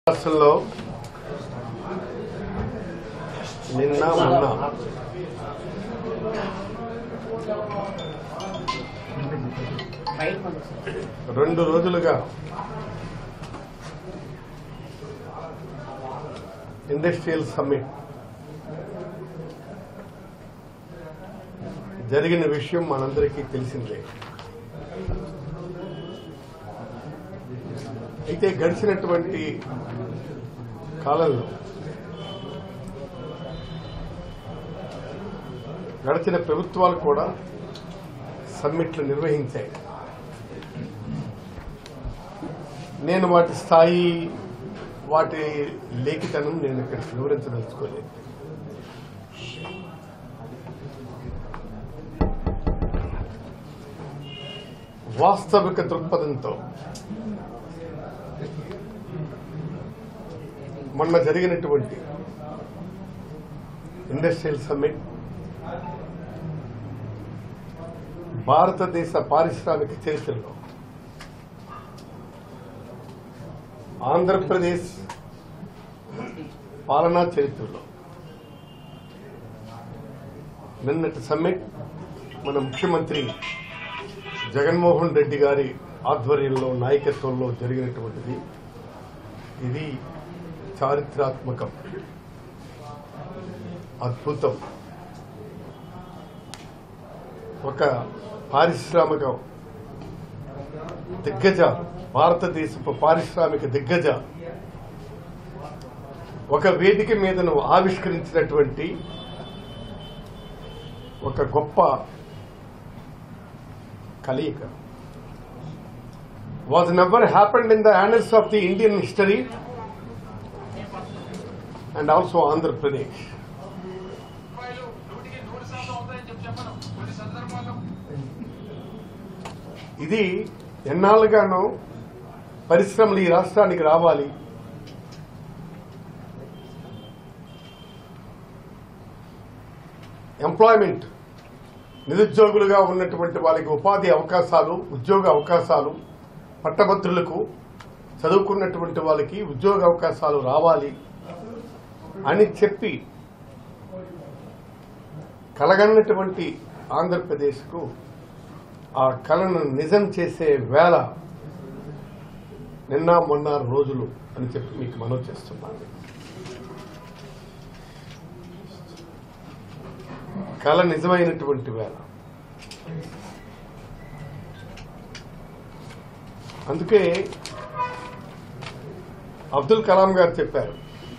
రాష్ట్రంలో నిన్న మొన్న రెండు రోజులుగా ఇండస్ట్రియల్ సమ్మిట్ జరిగిన విషయం మనందరికీ తెలిసిందే అయితే గడిచినటువంటి కాలంలో గడిచిన ప్రభుత్వాలు కూడా సమ్మిట్లు నిర్వహించాయి నేను వాటి స్థాయి వాటి లేఖితనం నేను ఇక్కడ వివరించదలుచుకోలేదు వాస్తవిక దృక్పథంతో మొన్న జరిగినటువంటి ఇండస్ట్రియల్ సమ్మిట్ భారతదేశ పారిశ్రామిక చరిత్రలో ఆంధ్రప్రదేశ్ పాలనా చరిత్రలో నిన్నటి సమ్మిట్ మన ముఖ్యమంత్రి జగన్మోహన్ రెడ్డి గారి ఆధ్వర్యంలో నాయకత్వంలో జరిగినటువంటిది ఇది చారిత్రాత్మకం అద్భుతం ఒక పారిశ్రామిక దిగ్గజ భారతదేశపు పారిశ్రామిక దిగ్గజ ఒక వేదిక మీదను ఆవిష్కరించినటువంటి ఒక గొప్ప కలయిక was never happened in the annals of the Indian history and also Andhra Pradesh రూపాయలు నూటికి నూరు శాతం అవుతాయని చెప్పి చెప్పను కొన్ని సందర్భాల్లో ఇది ఎన్నాళ్ళుగానో పరిశ్రమలు ఈ రాష్ట్రానికి రావాలి ఎంప్లాయ్మెంట్ నిరుద్యోగులుగా ఉన్నటువంటి వాళ్ళకి ఉపాధి అవకాశాలు ఉద్యోగ అవకాశాలు పట్టభద్రులకు చదువుకున్నటువంటి వాళ్ళకి ఉద్యోగ అవకాశాలు రావాలి అని చెప్పి కలగన్నటువంటి ఆంధ్రప్రదేశ్కు ఆ కళను నిజం చేసే వేళ నిన్న మొన్న రోజులు అని చెప్పి మీకు మనవి చేస్తున్నాను కళ నిజమైనటువంటి వేళ అందుకే అబ్దుల్ కలాం గారు చెప్పారు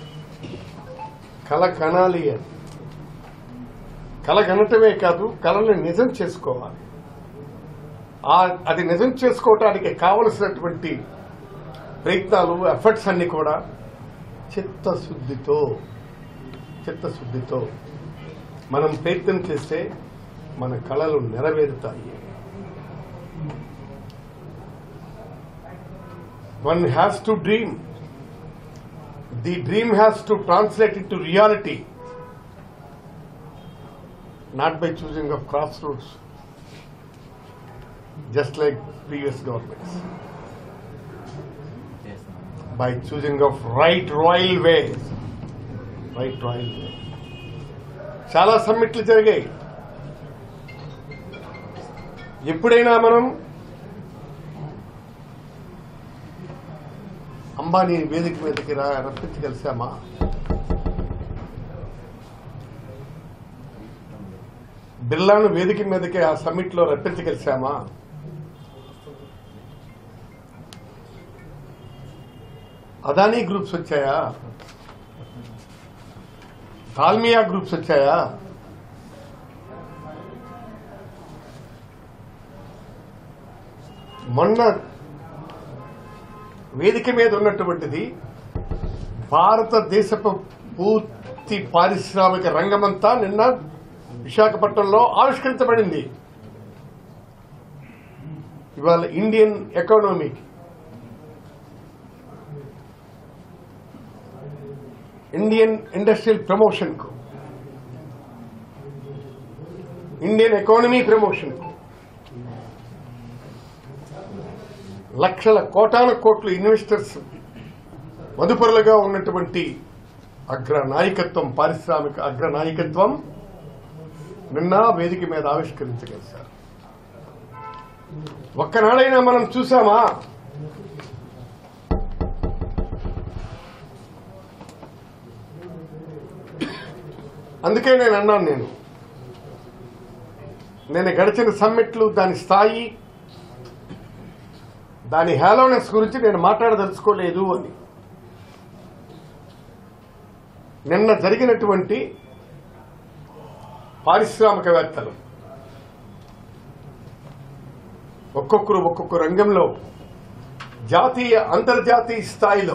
కళ కనాలి అని కళ కనటమే కాదు కళని నిజం చేసుకోవాలి ఆ- అది నిజం చేసుకోవటానికి కావలసినటువంటి ప్రయత్నాలు ఎఫర్ట్స్ అన్ని కూడా చిత్తశుద్ధితో చిత్తశుద్ధితో మనం ప్రయత్నం చేస్తే మన కళలు నెరవేరుతాయి one has to dream the dream has to translate into reality not by choosing of cross routes just like previous governments. By choosing of right royal ways. Right royal way. చాలా సమ్మిట్లు జరిగాయి ఎప్పుడైనా మనం అంబానీ వేదిక మీదకి రా రప్పించి కలిసామా బిర్లాను వేదిక మీదకి ఆ సమ్మిట్ లో రప్పించగలిసామా అదానీ గ్రూప్స్ వచ్చాయా తాల్మియా గ్రూప్స్ వచ్చాయా మొన్న వేదిక మీద ఉన్నటువంటిది భారతదేశపు పూర్తి పారిశ్రామిక రంగమంతా నిన్న విశాఖపట్నంలో ఆవిష్కరించబడింది ఇవాళ ఇండియన్ ఎకానమీకి ఇండియన్ ఇండస్ట్రియల్ ప్రమోషన్ కు ఇండియన్ ఎకానమీ ప్రమోషన్ కు లక్షల కోటాన కోట్లు ఇన్వెస్టర్స్ మదుపరులుగా ఉన్నటువంటి అగ్ర నాయకత్వం పారిశ్రామిక అగ్ర నాయకత్వం నిన్న వేదిక మీద ఆవిష్కరించగలిశారు ఒక్కనాడైనా మనం చూసామా అందుకే నేను అన్నాను నేను నేను గడిచిన సమ్మిట్లు దాని స్థాయి దాని హేలోనెస్ గురించి నేను మాట్లాడదలుచుకోలేదు అని నిన్న జరిగినటువంటి పారిశ్రామికవేత్తలు ఒక్కొక్కరు ఒక్కొక్క రంగంలో జాతీయ అంతర్జాతీయ స్థాయిలో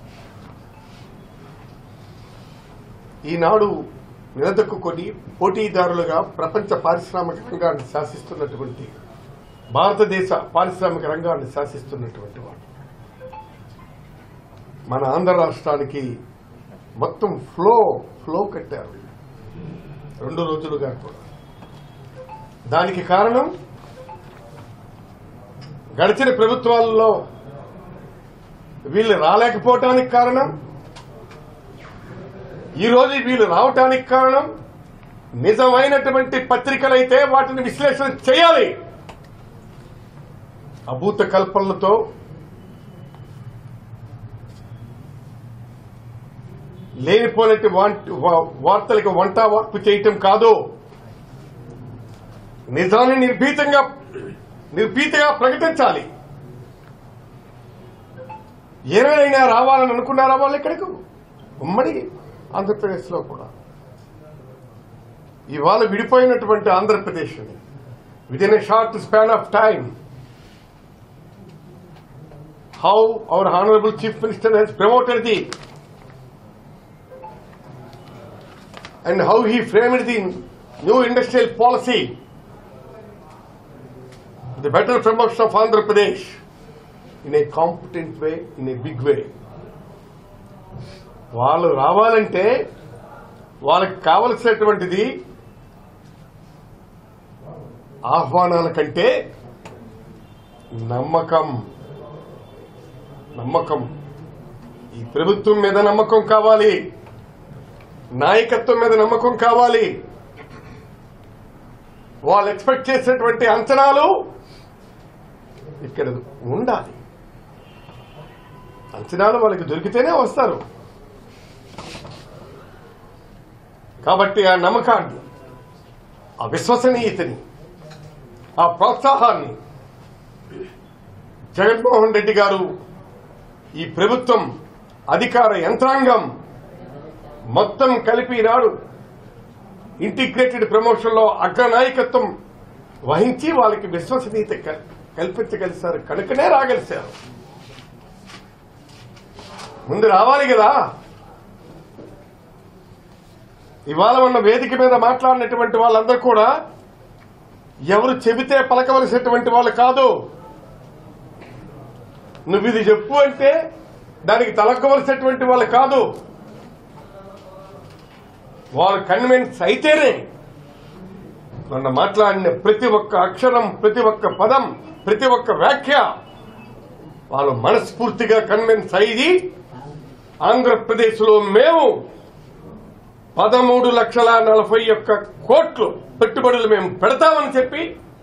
ఈనాడు నిలదొక్కుని పోటీదారులుగా ప్రపంచ పారిశ్రామిక రంగాన్ని శాసిస్తున్నటువంటి భారతదేశ పారిశ్రామిక రంగాన్ని శాసిస్తున్నటువంటి వాడు మన ఆంధ్ర రాష్ట్రానికి మొత్తం ఫ్లో ఫ్లో కట్టారు రెండు రోజులుగా కూడా దానికి కారణం గడిచిన ప్రభుత్వాలలో వీళ్ళు రాలేకపోవటానికి కారణం ఈ రోజు వీళ్ళు రావటానికి కారణం నిజమైనటువంటి పత్రికలైతే వాటిని విశ్లేషణ చేయాలి అభూత కల్పనలతో లేనిపోయినట్టు వాంట్- వా- వార్తలకు వంట వార్పు చేయటం కాదు నిజాన్ని నిర్భీతంగా నిర్భీతగా ప్రకటించాలి ఏనాడైనా రావాలని అనుకున్నారా వాళ్ళు ఇక్కడికి ఉమ్మడి ఆంధ్రప్రదేశ్లో కూడా ఇవాళ విడిపోయినటువంటి Andhra Pradesh with in a short span of time how our honourable chief minister he's promoted the and how he framed the new industrial policy, the better promotion of Andhra Pradesh in a competent way, in a big way. వాళ్ళు రావాలంటే వాళ్ళకి కావలసినటువంటిది ఆహ్వానాల కంటే నమ్మకం నమ్మకం ఈ ప్రభుత్వం మీద నమ్మకం కావాలి నాయకత్వం మీద నమ్మకం కావాలి వాళ్ళు ఎక్స్పెక్ట్ చేసేటువంటి అంచనాలు ఇక్కడ ఉండాలి అంచనాలు వాళ్ళకి దొరికితేనే వస్తారు కాబట్టి ఆ నమ్మకాన్ని ఆ విశ్వసనీయతని ఆ ప్రోత్సాహాన్ని జగన్మోహన్ రెడ్డి గారు ఈ ప్రభుత్వం అధికార యంత్రాంగం మొత్తం కలిపి నాడు ఇంటిగ్రేటెడ్ ప్రమోషన్ లో అగ్రనాయకత్వం వహించి వాళ్ళకి విశ్వసనీయత క- కల్పించగలిశారు కనుకనే రాగలిశారు ముందు రావాలి కదా ఇవాళ ఉన్న వేదిక మీద మాట్లాడినటువంటి వాళ్ళందరూ కూడా ఎవరు చెబితే పలకవలసినటువంటి వాళ్ళు కాదు నువ్వు ఇది చెప్పు అంటే దానికి తలకవలసినటువంటి వాళ్ళు కాదు వాళ్ళు కన్విన్స్ అయితేనే మొన్న మాట్లాడిన ప్రతి ఒక్క అక్షరం ప్రతి ఒక్క పదం ప్రతి ఒక్క వ్యాఖ్య వాళ్ళు మనస్ఫూర్తిగా కన్విన్స్ అయ్యి ఆంధ్రప్రదేశ్లో మేము పదమూడు లక్షల నలభై ఒక్క కోట్లు పెట్టుబడులు మేము పెడతామని చెప్పి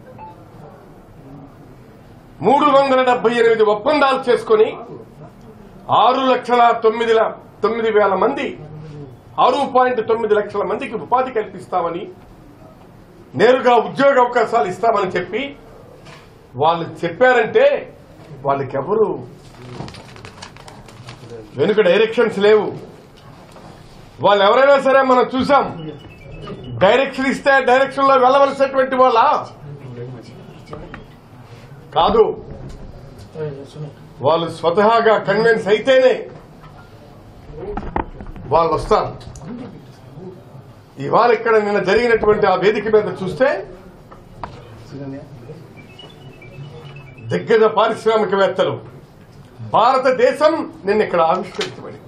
మూడు వందల డెబ్బై ఎనిమిది ఒప్పందాలు చేసుకొని ఆరు లక్షల తొమ్మిది ల- తొమ్మిది వేల మంది ఆరు పాయింట్ తొమ్మిది లక్షల మందికి ఉపాధి కల్పిస్తామని నేరుగా ఉద్యోగ అవకాశాలు ఇస్తామని చెప్పి వాళ్ళు చెప్పారంటే వాళ్ళకెవరు వెనుక డైరెక్షన్స్ లేవు వాళ్ళు ఎవరైనా సరే మనం చూసాం డైరెక్షన్ ఇస్తే డైరెక్షన్ లో వెళ్ళవలసినటువంటి వాళ్ళ కాదు వాళ్ళు స్వతహాగా కన్విన్స్ అయితేనే వాళ్ళు వస్తారు ఇవాళ ఇక్కడ నిన్న జరిగినటువంటి ఆ వేదిక మీద చూస్తే దిగ్గజ పారిశ్రామికవేత్తలు భారతదేశం నిన్న ఇక్కడ ఆవిష్కరించబడి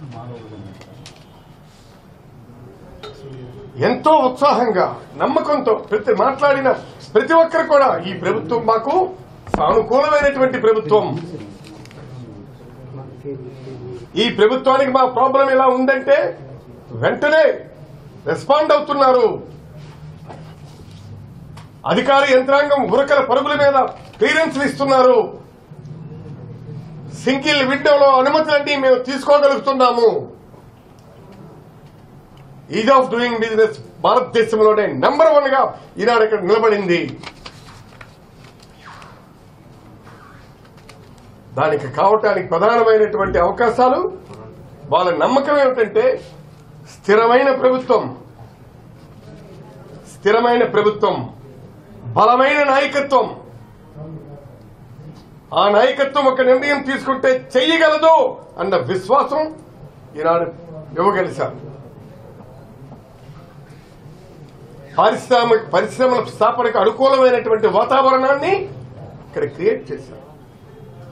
ఎంతో ఉత్సాహంగా నమ్మకంతో ప్రతి మాట్లాడిన ప్రతి ఒక్కరు కూడా ఈ ప్రభుత్వం మాకు సానుకూలమైనటువంటి ప్రభుత్వం ఈ ప్రభుత్వానికి మా ప్రాబ్లం ఇలా ఉందంటే వెంటనే రెస్పాండ్ అవుతున్నారు అధికార యంత్రాంగం ఉరకల పరుగుల మీద క్లియరెన్స్లు ఇస్తున్నారు సింగిల్ విండోలో అనుమతులన్నీ మేము తీసుకోగలుగుతున్నాము ఈజ్ ఆఫ్ డూయింగ్ బిజినెస్ భారతదేశంలోనే నంబర్ వన్ గా ఈనాడు ఇక్కడ నిలబడింది దానికి కావటానికి ప్రధానమైనటువంటి అవకాశాలు వాళ్ళ నమ్మకం ఏమిటంటే స్థిరమైన ప్రభుత్వం స్థిరమైన ప్రభుత్వం బలమైన నాయకత్వం ఆ నాయకత్వం ఒక నిర్ణయం తీసుకుంటే చెయ్యగలదు అన్న విశ్వాసం ఈనాడు ఇవ్వగలిశారు పారిశ్రామిక పరిశ్రమల స్థాపనకు అనుకూలమైనటువంటి వాతావరణాన్ని ఇక్కడ క్రియేట్ చేశారు